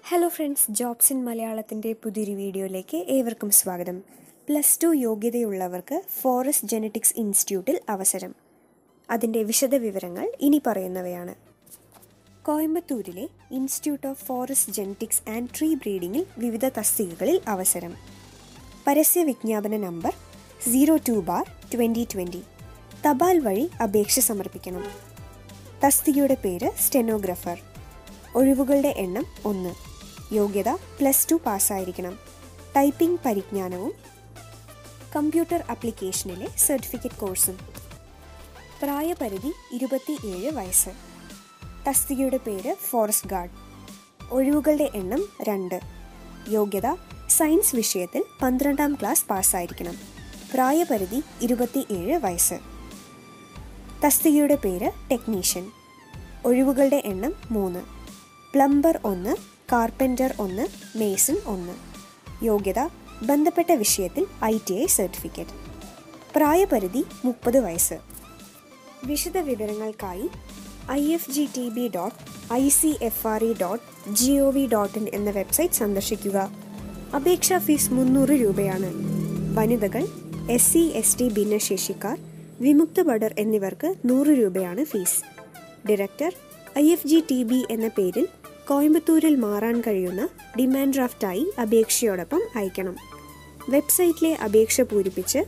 hello friends jobs in മലയാളത്തിൻ്റെ പുതിയൊരു വീഡിയോയിലേക്ക് ഏവർക്കും സ്വാഗതം പ്ലസ് ടു യോഗ്യതയുള്ളവർക്ക് ഫോറസ്റ്റ് ജെനറ്റിക്സ് ഇൻസ്റ്റിറ്റ്യൂട്ടിൽ അവസരം അതിൻ്റെ വിശദവിവരങ്ങൾ ഇനി പറയുന്നവയാണ് കോയമ്പത്തൂരിലെ institute of forest genetics and tree ബ്രീഡിങ്ങിൽ വിവിധ തസ്തികകളിൽ അവസരം പരസ്യ വിജ്ഞാപന number zero two bar twenty twenty തപാൽ വഴി അപേക്ഷ സമർപ്പിക്കണം തസ്തികയുടെ പേര് സ്റ്റെനോഗ്രഫർ ഒഴിവുകളുടെ എണ്ണം ഒന്ന് യോഗ്യത പ്ലസ് ടു പാസ്സായിരിക്കണം ടൈപ്പിംഗ് പരിജ്ഞാനവും കമ്പ്യൂട്ടർ ആപ്ലിക്കേഷനിലെ സർട്ടിഫിക്കറ്റ് കോഴ്സും പ്രായപരിധി ഇരുപത്തി ഏഴ് വയസ്സ് തസ്തികയുടെ പേര് ഫോറസ്റ്റ് ഗാർഡ് ഒഴിവുകളുടെ എണ്ണം രണ്ട് യോഗ്യത സയൻസ് വിഷയത്തിൽ പന്ത്രണ്ടാം ക്ലാസ് പാസ്സായിരിക്കണം പ്രായപരിധി ഇരുപത്തി ഏഴ് വയസ്സ് തസ്തികയുടെ പേര് ടെക്നീഷ്യൻ ഒഴിവുകളുടെ എണ്ണം മൂന്ന് പ്ലംബർ ഒന്ന് കാർപ്പൻറ്റർ ഒന്ന് മേസൺ ഒന്ന് യോഗ്യത ബന്ധപ്പെട്ട വിഷയത്തിൽ ഐ ടി ഐ സർട്ടിഫിക്കറ്റ് പ്രായപരിധി മുപ്പത് വയസ്സ് വിശദ വിവരങ്ങൾക്കായി I F G T B dot I C F R E dot G O V dot in എന്ന വെബ്സൈറ്റ് സന്ദർശിക്കുക അപേക്ഷാ ഫീസ് മുന്നൂറ് രൂപയാണ് വനിതകൾ എസ് സി എസ് ടി ഭിന്നശേഷിക്കാർ വിമുക്ത ഭടർ എന്നിവർക്ക് നൂറ് രൂപയാണ് fees director I F G T B എന്ന പേരിൽ കോയമ്പത്തൂരിൽ മാറാൻ കഴിയുന്ന ഡിമാൻഡ് ഡ്രാഫ്റ്റായി അപേക്ഷയോടൊപ്പം അയക്കണം വെബ്സൈറ്റിലെ അപേക്ഷ പൂരിപ്പിച്ച്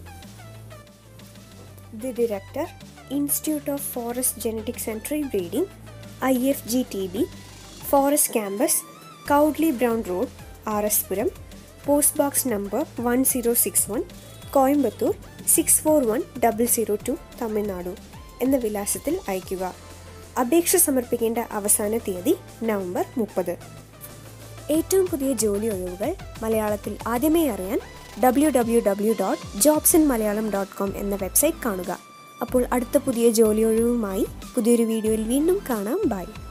the director institute of forest genetics and tree breeding I F G T B forest campus Cowley brown road R S Puram post box number one zero six one Coimbatore six four one double zero two Tamil Nadu എന്ന വിലാസത്തിൽ അയയ്ക്കുക അപേക്ഷ സമർപ്പിക്കേണ്ട അവസാന തീയതി November മുപ്പത് ഏറ്റവും പുതിയ ജോലി ഒഴിവുകൾ മലയാളത്തിൽ ആദ്യമേ അറിയാൻ W W W dot jobs in Malayalam dot com എന്ന വെബ്സൈറ്റ് കാണുക അപ്പോൾ അടുത്ത പുതിയ ജോലി ഒഴിവുമായി പുതിയൊരു വീഡിയോയിൽ വീണ്ടും കാണാം ബൈ